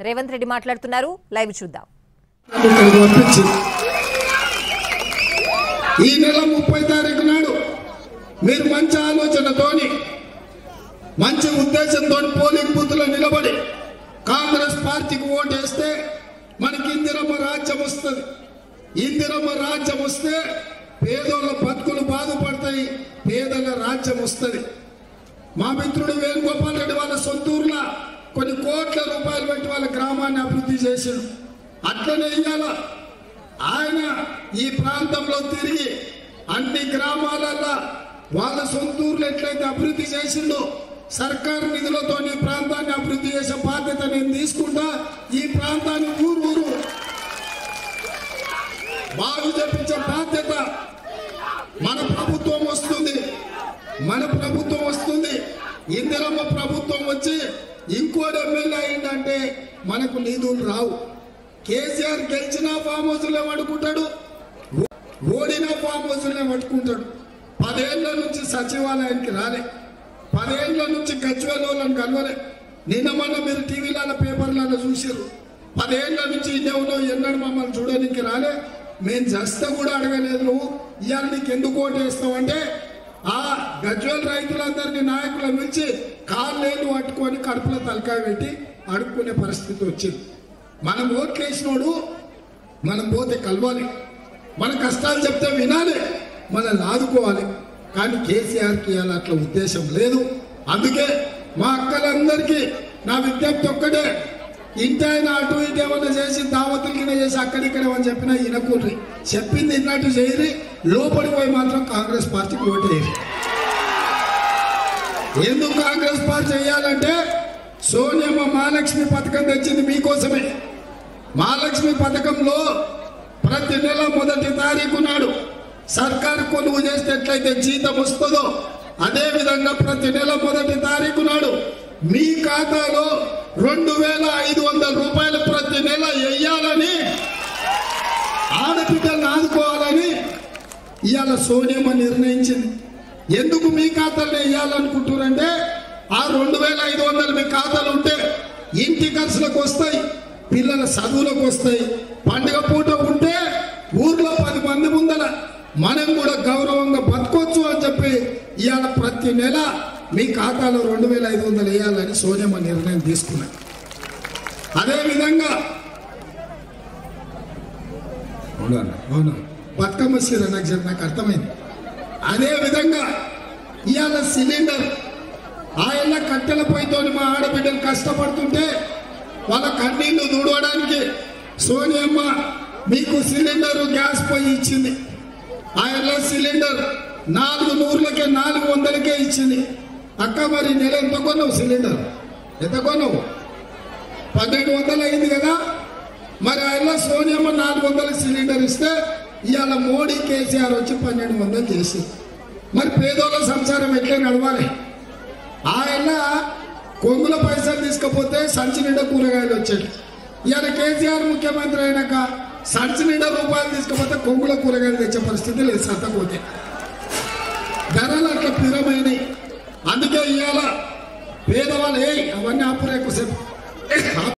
రేవంత్ రెడ్డి మాట్లాడుతున్నారు లైవ్ చూద్దాం ఇక్కడికి పంపించింది ఈ నెల ముప్పై తారీఖు నాడు మీరు మంచి ఆలోచనతోని మంచి ఉద్దేశంతో పోలింగ్ బూత్లో నిలబడి కాంగ్రెస్ పార్టీకి ఓటేస్తే మనకి ఇందిరమ్మ రాజ్యం వస్తుంది ఇందిరమ్మ రాజ్యం వస్తే పేదోళ్ళ బతుకులు బాగుపడతాయి పేదల రాజ్యం వస్తుంది మా మిత్రుడు వేణుగోపాల్ రెడ్డి వాళ్ళ సొంతూరులో కొన్ని కోట్ల రూపాయలు పెట్టి వాళ్ళ గ్రామాన్ని అభివృద్ధి చేశాడు అట్లనే ఇయ్యాల ఆయన ఈ ప్రాంతంలో తిరిగి అన్ని గ్రామాలల్లో వాళ్ళ సొంతూరులో ఎట్లయితే అభివృద్ధి చేసిండో సర్కారు నిధులతో ఈ ప్రాంతాన్ని అభివృద్ధి చేసే బాధ్యత నేను తీసుకుంటా ఈ ప్రాంతాన్ని ఊరు ఊరు బాగు చెప్పించే బాధ్యత మన ప్రభుత్వం వస్తుంది మన ప్రభుత్వం వస్తుంది ఇందిరమ్మ ప్రభుత్వం వచ్చి ఇంకోటి ఎమ్మెల్యే అయిందంటే మనకు నిధులు రావు కేసీఆర్ గెలిచినా ఫామ్ హౌస్లే పడుకుంటాడు ఓడినా ఫామ్ హౌస్లే పట్టుకుంటాడు పదేళ్ల నుంచి సచివాలయానికి రాలే పదేళ్ల నుంచి గజ్వేలోళ్ళని కలవలే నిన్న మొన్న మీరు టీవీలలో పేపర్లలో చూసారు పదేళ్ల నుంచి ఇదేవులో ఎన్నడు మమ్మల్ని చూడడానికి రాలే మేము జస్త కూడా అడగలేదు నువ్వు ఇవాళ నీకు ఎందుకు ఓటేస్తావు అంటే ఆ గజ్వేల్ రైతులందరినీ నాయకులను పిలిచి కాళ్ళేళ్ళు పట్టుకొని కడుపులో తలకాయ పెట్టి అడుక్కునే పరిస్థితి వచ్చింది మనం ఓట్లేసినోడు మనం పోతే కలవాలి మన కష్టాలు చెప్తే వినాలి మనల్ని ఆదుకోవాలి కానీ కేసీఆర్కి అలా అట్లా ఉద్దేశం లేదు అందుకే మా అక్కలందరికీ నా విజ్ఞప్తి ఒక్కటే ఇంటి ఆయన అటు ఇటు ఏమన్నా చేసి దావతులు కింద చేసి అక్కడిక్కడ అని చెప్పినా ఈయనకూర్రి చెప్పింది ఇన్నట్టు చేయరి లోపలికి పోయి మాత్రం కాంగ్రెస్ పార్టీకి ఓటేయరు ఎందుకు కాంగ్రెస్ పార్టీ చేయాలంటే సోనియమ్మ మహాలక్ష్మి పథకం తెచ్చింది మీకోసమే మహాలక్ష్మి పథకంలో ప్రతి నెల మొదటి తారీఖు నాడు సర్కారు కొనుగోలు చేస్తే ఎట్లయితే జీతం వస్తుందో అదే విధంగా ప్రతి నెల మొదటి తారీఖు నాడు మీ ఖాతాలో రెండు వేల ఐదు వందల రూపాయలు ప్రతి నెల వెయ్యాలని ఆడబిడ్డలను ఆదుకోవాలని ఇవాళ సోనియమ్మ నిర్ణయించింది ఎందుకు మీ ఖాతాలో వేయాలనుకుంటున్నారంటే ఆ రెండు వేల ఐదు వందలు మీ ఖాతాలు ఉంటే ఇంటి ఖర్చులకు వస్తాయి పిల్లల చదువులకు వస్తాయి పండుగ పూట ఉంటే ఊర్లో పది మంది ముందర మనం కూడా గౌరవంగా బతకొచ్చు అని చెప్పి ఇవాళ ప్రతి నెల మీ ఖాతాలో రెండు వేల ఐదు వందలు వేయాలని సోనియమ్మ నిర్ణయం తీసుకున్నది అదేవిధంగా అవునా అవును బతుకమ్మ సీర నాకు చెప్ప- నాకు అర్థమైంది అదే విధంగా ఇవాళ సిలిండర్ ఆయన కట్టెల పొయ్యితో మా ఆడబిడ్డలు కష్టపడుతుంటే వాళ్ళ కన్నీళ్లు దూడవడానికి సోనియమ్మ మీకు సిలిండర్ గ్యాస్ పొయ్యి ఇచ్చింది ఆయన సిలిండర్ నాలుగు నూరులకే నాలుగు వందలకే ఇచ్చింది అక్క మరి నెల ఎంత కొన్నావు సిలిండర్ ఎంత కొన్నావు పన్నెండు వందలు అయింది కదా మరి ఆయన సోనియమ్మ నాలుగు వందల సిలిండర్ ఇస్తే ఇవాళ మోడీ కేసీఆర్ వచ్చి పన్నెండు వందలు చేసి మరి పేదోళ్ళ సంసారం ఎట్లా నడవాలి ఆయన కొంగుల పైసలు తీసుకపోతే సంచి నిండా కూరగాయలు వచ్చాడు ఇవాళ కేసీఆర్ ముఖ్యమంత్రి అయినాక సంచి నిండా రూపాయలు తీసుకపోతే కొంగుల కూరగాయలు తెచ్చే పరిస్థితి లేదు సత్తపోతే ధరలు అట్లా పిరమైనవి అందుకే ఇవాళ పేదవాళ్ళు ఏ అవన్నీ ఆపురేకు